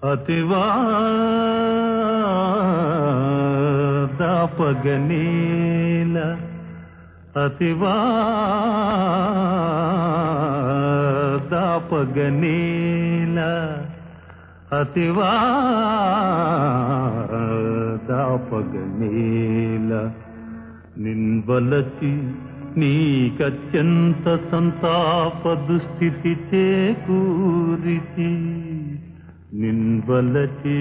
అతివా దాపగనీల అతివా దాపగనీల అతివా దాపగనీల నిన్వలచి నీకత్యంత సంతాప దుస్థితి చేకూరితి నిన్వలచి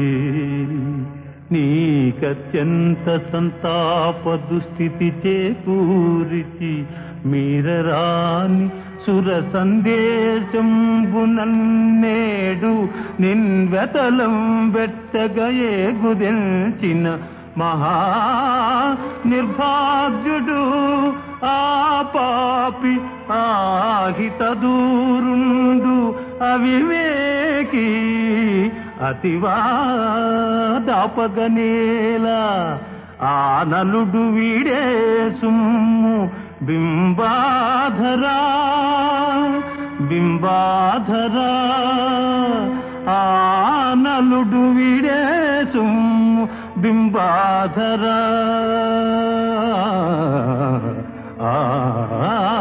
నీకత్యంత సంతాప దుస్థితి చేకూరితి మీరరాని సుర సందేశంబునన్నేడు నిన్వెతలం వెట్టగయే గుదించిన మహా నిర్భాగ్యుడు ఆ పాపి ఆహిత దూరుండు అవివేకి అతివా దాపగనేలా ఆ నలుడు వీడే సుమ్ము బింబాధరా బింబాధరా ఆ నలుడు వీడే సుమ్ము బింబాధరా ఆ